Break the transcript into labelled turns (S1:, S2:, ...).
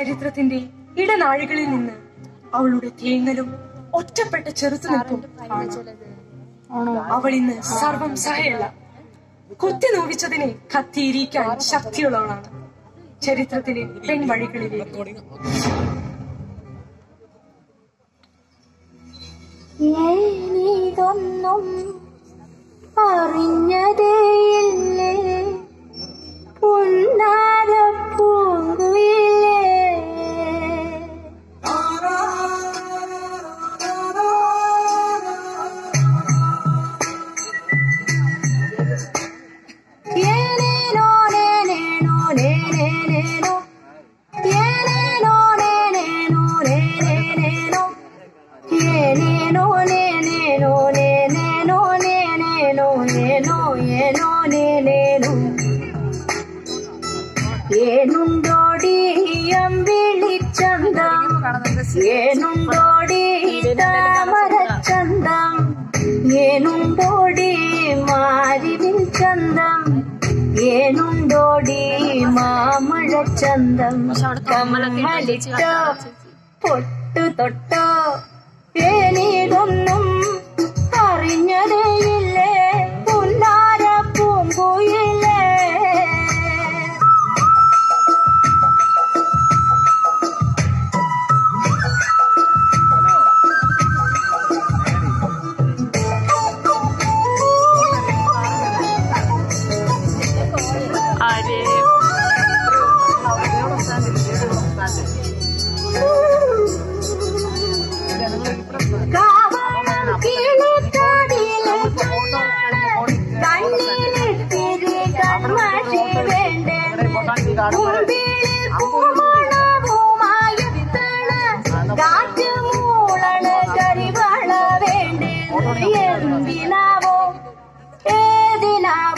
S1: ചരിത്രത്തിന്റെ ഇടനാഴികളിൽ നിന്ന് അവളുടെ തേങ്ങലും ഒറ്റപ്പെട്ട ചെറുത്തുനിൽപ്പും കാണാം. അവൾ ഇന്ന് സർവം സഹയല്ല കുത്തി നോവിച്ചതിനെ കത്തിയിരിക്കാൻ ശക്തിയുള്ളവളാണ് ചരിത്രത്തിലെ പെൺവഴികളിലേക്ക്
S2: ഏനിതൊന്നും അറിഞ്ഞതേയില്ലേ പുന്നാര പൂങ്കുയിലേ ഏനേനോ നേനേനോ നേനേനേനോ ഏനേനോ നേനേനോ നേനേനേനോ ಏನೇನೋ ನೇನೇನೋ ನೇನೇನೋ ನೇನೇನೋ ಏನೋ ಏನೋ ನೇನೇನು ಏನುಂಡೋಡಿ ಅಂಬಿಳಿ ಚಂದ ಏನುಂಡೋಡಿ ತಾಮರ ಚಂದ ಏನುಂಡೋಡಿ മാരിവിൽ ചന്തം ഏനുണ്ടോടി മാമഴ ചന്തം കമ്മലിട്ടോ പൊട്ടു തൊട്ടോ ഏനീതൊന്നും അറിഞ്ഞതേയില്ലേ പുന്നാര പൂങ്കുയിലേ കാവണം കിളിത്തോടിയിലെ കല്യാണം കണ്ണിലിത്തിരി കൺമഷി വേണ്ടേ മുമ്പില് പൂമണവുമായെത്തണ കാറ്റ് മൂളണ കരിവള വേണ്ടേ എന്തിനാവോ ഏതിനാവോ